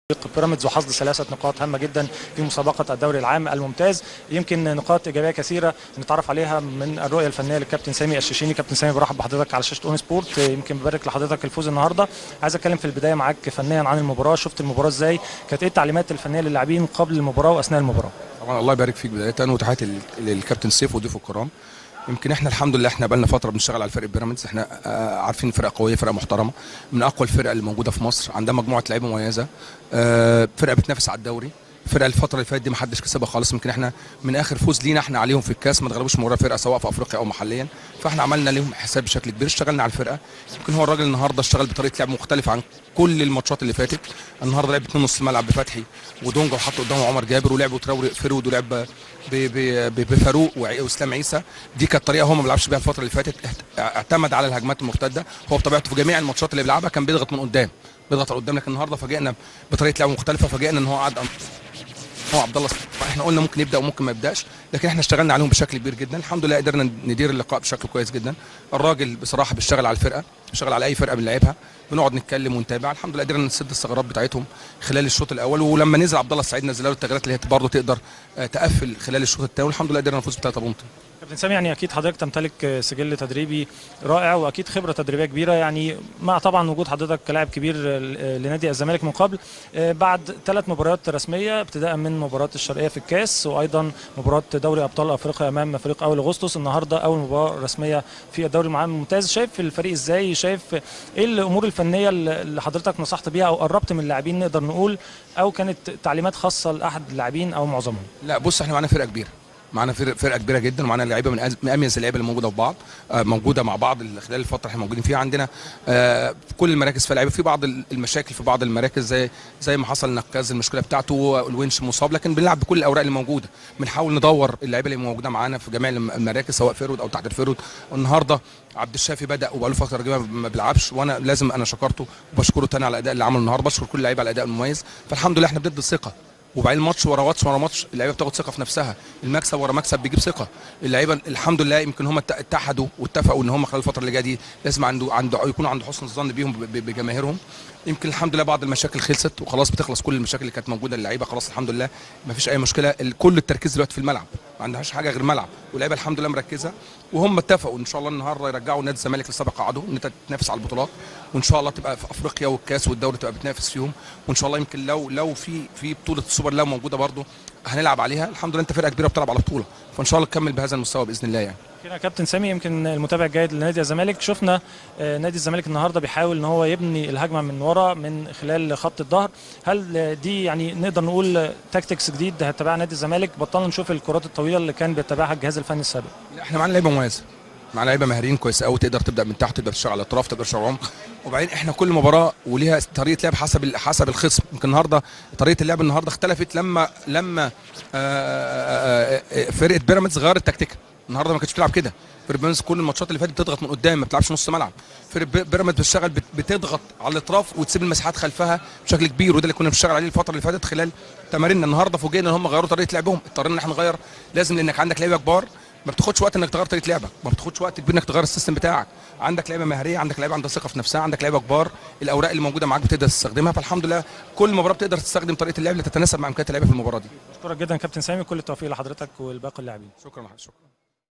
بيراميدز وحصد ثلاثة نقاط هامة جدا في مسابقة الدوري العام الممتاز يمكن نقاط إيجابية كثيرة نتعرف عليها من الرؤية الفنية للكابتن سامي الشيشيني كابتن سامي برحب بحضرتك على شاشة اون سبورت يمكن ببارك لحضرتك الفوز النهارده عايز اتكلم في البداية معاك فنيا عن المباراة شفت المباراة ازاي كانت ايه التعليمات الفنية للاعبين قبل المباراة واثناء المباراة طبعا الله يبارك فيك بدايه وتحياتي لل- للكابتن سيف وضيوفه الكرام يمكن احنا الحمد لله احنا بقالنا فتره بنشتغل على الفريق بيراميدز احنا آه، عارفين فرقه قويه فرقه محترمه من اقوى الفرق اللي موجوده في مصر عندها مجموعه لعيبه مميزه آه، فرقه بتنافس على الدوري فرقه الفتره اللي فاتت دي ما حدش كسبها خالص يمكن احنا من اخر فوز لينا احنا عليهم في الكاس ما اتغلبوش من ورا فرقه سواء في افريقيا او محليا فاحنا عملنا لهم حساب بشكل كبير اشتغلنا على الفرقه يمكن هو الراجل النهارده اشتغل بطريقه لعب مختلفه عن كل الماتشات اللي فاتت النهارده لعب اتنين نص الملعب بفتحي ودونجا وحط قدامه عمر جابر ولعبوا تراوري فرود ولعب ب- ب- ب- بفاروق وع- واسلام عيسى دي كانت طريقه هو ما بيلعبش بيها الفتره اللي فاتت اهت- اعتمد على الهجمات المرتده هو بطبيعته في جميع الماتشات اللي بيلعبها كان بيضغط من قدام بيضغط على قدام لكن النهارده فاجئنا بطريقه لعب مختلفه فاجئنا ان هو قعد هو عبد الله احنا قلنا ممكن يبدا وممكن ما يبداش لكن احنا اشتغلنا عليهم بشكل كبير جدا الحمد لله قدرنا ندير اللقاء بشكل كويس جدا الراجل بصراحه بيشتغل على الفرقه بيشتغل على اي فرقه بنلعبها بنقعد نتكلم ونتابع الحمد لله قدرنا نسد الثغرات بتاعتهم خلال الشوط الاول ولما نزل عبد الله السعيد نزل له التغييرات اللي هي برضه تقدر آه، تقفل خلال الشوط الثاني والحمد لله قدرنا نفوز بثلاثه بونت كابتن سامي يعني اكيد حضرتك تمتلك سجل تدريبي رائع واكيد خبره تدريبيه كبيره يعني مع طبعا وجود حضرتك كلاعب كبير لنادي الزمالك من قبل بعد ثلاث مباريات رسميه ابتداء من مباراه الشرقيه في الكاس وايضا مباراه دوري ابطال افريقيا امام فريق اول اغسطس النهارده اول مباراه رسميه في الدوري العام الممتاز شايف الفريق ازاي شايف ايه الامور الفنيه اللي حضرتك نصحت بيها او قربت من اللاعبين نقدر نقول او كانت تعليمات خاصه لاحد اللاعبين او معظمهم لا بص احنا معانا فرقه كبيره معانا فرق- فرقه كبيره جدا ومعانا لعيبه من أز- من اميز اللعيبه اللي موجوده في بعض آه، موجوده مع بعض ال- خلال الفتره اللي احنا موجودين فيها عندنا آه، في كل المراكز في لعيبه في بعض ال- المشاكل في بعض المراكز زي زي ما حصل نقاز المشكله بتاعته الونش مصاب لكن بنلعب بكل الاوراق اللي موجوده بنحاول ندور اللعيبه اللي موجوده معانا في جميع الم- المراكز سواء فيرود او تحت الفيرود النهارده عبد الشافي بدا وبقاله فتره كبيره ما بيلعبش وانا لازم انا شكرته وبشكره تاني على الاداء اللي عمله النهارده بشكر كل اللعيبه على الاداء المميز فالحمد لله احنا بندي الثقه وبعدين ماتش ورا ماتش ورا ماتش اللعيبه بتاخد ثقه في نفسها المكسب ورا مكسب بيجيب ثقه اللعيبه الحمد لله يمكن هم ات- اتحدوا واتفقوا ان هم خلال الفتره اللي جايه دي لازم عنده عنده يكون عنده حسن الظن بيهم ب- ب- بجماهيرهم يمكن الحمد لله بعض المشاكل خلصت وخلاص بتخلص كل المشاكل اللي كانت موجوده للعيبه خلاص الحمد لله ما فيش اي مشكله ال- كل التركيز دلوقتي في الملعب ما عندهاش حاجه غير ملعب واللعيبه الحمد لله مركزه وهم اتفقوا ان شاء الله النهارده يرجعوا نادي الزمالك لسابق قعده ان انت تنافس على البطولات وان شاء الله تبقى في افريقيا والكاس والدوري تبقى بتنافس فيهم وان شاء الله يمكن لو لو في في بطوله السوبر لو موجوده برضه هنلعب عليها الحمد لله انت فرقه كبيره بتلعب على بطوله فان شاء الله تكمل بهذا المستوى باذن الله يعني كده كابتن سامي يمكن المتابع الجيد لنادي الزمالك شفنا آه، نادي الزمالك النهارده بيحاول ان هو يبني الهجمه من ورا من خلال خط الظهر هل آه، دي يعني نقدر نقول آه، تاكتكس جديد هتبعها نادي الزمالك بطلنا نشوف الكرات الطويله اللي كان بيتبعها الجهاز الفني السابق لا احنا معانا لعيبه مميزه معانا لعيبه مهاريين كويس قوي تقدر تبدا من تحت تقدر تشتغل على الاطراف تقدر تشتغل عمق وبعدين احنا كل مباراه وليها طريقه لعب حسب ال- حسب الخصم يمكن النهارده طريقه اللعب النهارده اختلفت لما لما آه، آه، آه، فرقه بيراميدز غيرت تكتيكها النهارده ما كانتش بتلعب كده فرقه بيراميدز كل الماتشات اللي فاتت بتضغط من قدام ما بتلعبش نص ملعب فرقه بي- بيراميدز بتشتغل بت- بتضغط على الاطراف وتسيب المساحات خلفها بشكل كبير وده اللي كنا بنشتغل عليه الفتره اللي فاتت خلال تماريننا النهارده فوجئنا ان هم غيروا طريقه لعبهم اضطرينا ان احنا نغير لازم لانك عندك لعيبه كبار ما بتاخدش وقت انك تغير طريقه لعبك ما بتاخدش وقت كبير انك تغير السيستم بتاعك عندك لعيبه مهاريه عندك لعيبه عندها ثقه في نفسها عندك لعيبه كبار الاوراق اللي موجوده معاك بتقدر تستخدمها فالحمد لله كل مباراه بتقدر تستخدم طريقه اللعب اللي تتناسب مع امكانيات اللعيبه في المباراه دي اشكرك جدا كابتن سامي كل التوفيق لحضرتك والباقي اللاعبين شكرا شكرا